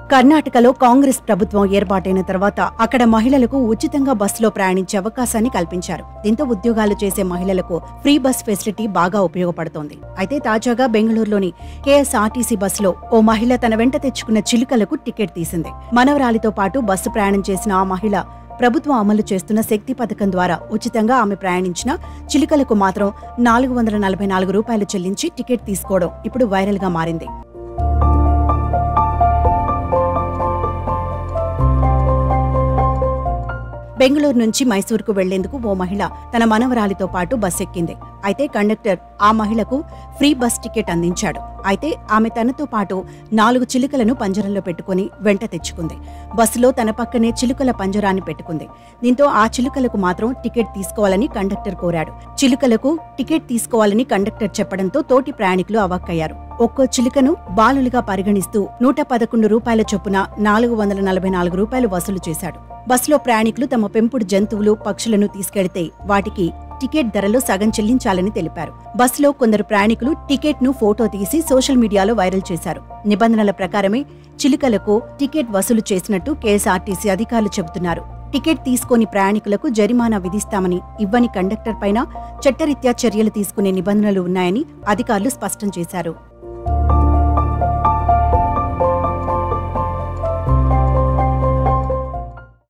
కర్ణాటకలో కాంగ్రెస్ ప్రభుత్వం ఏర్పాటైన తర్వాత అక్కడ మహిళలకు ఉచితంగా బస్సులో ప్రయాణించే అవకాశాన్ని కల్పించారు దీంతో ఉద్యోగాలు చేసే మహిళలకు ఫ్రీ బస్ ఫెసిలిటీ బాగా ఉపయోగపడుతోంది అయితే తాజాగా బెంగళూరులోని కేఎస్ఆర్టీసీ బస్సులో ఓ మహిళ తన వెంట తెచ్చుకున్న చిలుకలకు టికెట్ తీసింది మనవరాలితో పాటు బస్సు ప్రయాణం చేసిన ఆ మహిళ ప్రభుత్వం అమలు చేస్తున్న శక్తి పథకం ద్వారా ఉచితంగా ఆమె ప్రయాణించిన చిలుకలకు మాత్రం నాలుగు వందల నలభై నాలుగు రూపాయలు చెల్లించి టికెట్ తీసుకోవడం ఇప్పుడు వైరల్ గా మారింది బెంగళూరు నుంచి మైసూరుకు వెళ్లేందుకు ఓ మహిళ తన మనవరాలితో పాటు బస్ ఎక్కింది అయితే కండక్టర్ ఆ మహిళకు ఫ్రీ బస్ టికెట్ అందించాడు అయితే ఆమె తనతో పాటు నాలుగు చిలుకలను పంజరంలో పెట్టుకుని వెంట తెచ్చుకుంది బస్సులో తన పక్కనే చిలుకల పంజరాన్ని పెట్టుకుంది దీంతో ఆ చిలుకలకు మాత్రం టికెట్ తీసుకోవాలని కండక్టర్ కోరాడు చిలుకలకు టికెట్ తీసుకోవాలని కండక్టర్ చెప్పడంతో తోటి ప్రయాణికులు అవాక్కయ్యారు ఒక్కో చిలుకను బాలులుగా పరిగణిస్తూ నూట పదకొండు రూపాయల చొప్పున నాలుగు వందల నలభై నాలుగు రూపాయలు వసూలు చేశాడు బస్సులో ప్రయాణికులు తమ పెంపుడు జంతువులు పక్షులను తీసుకెడితే వాటికి టికెట్ ధరలో సగం చెల్లించాలని తెలిపారు బస్సులో కొందరు ప్రయాణికులు టికెట్ ను ఫోటో తీసి సోషల్ మీడియాలో వైరల్ చేశారు నిబంధనల ప్రకారమే చిలుకలకు టికెట్ వసూలు చేసినట్టు కేఎస్ఆర్టీసీ అధికారులు చెబుతున్నారు టికెట్ తీసుకోని ప్రయాణికులకు జరిమానా విధిస్తామని ఇవ్వని కండక్టర్ పైన చట్టరీత్యా చర్యలు తీసుకునే నిబంధనలు ఉన్నాయని అధికారులు స్పష్టం చేశారు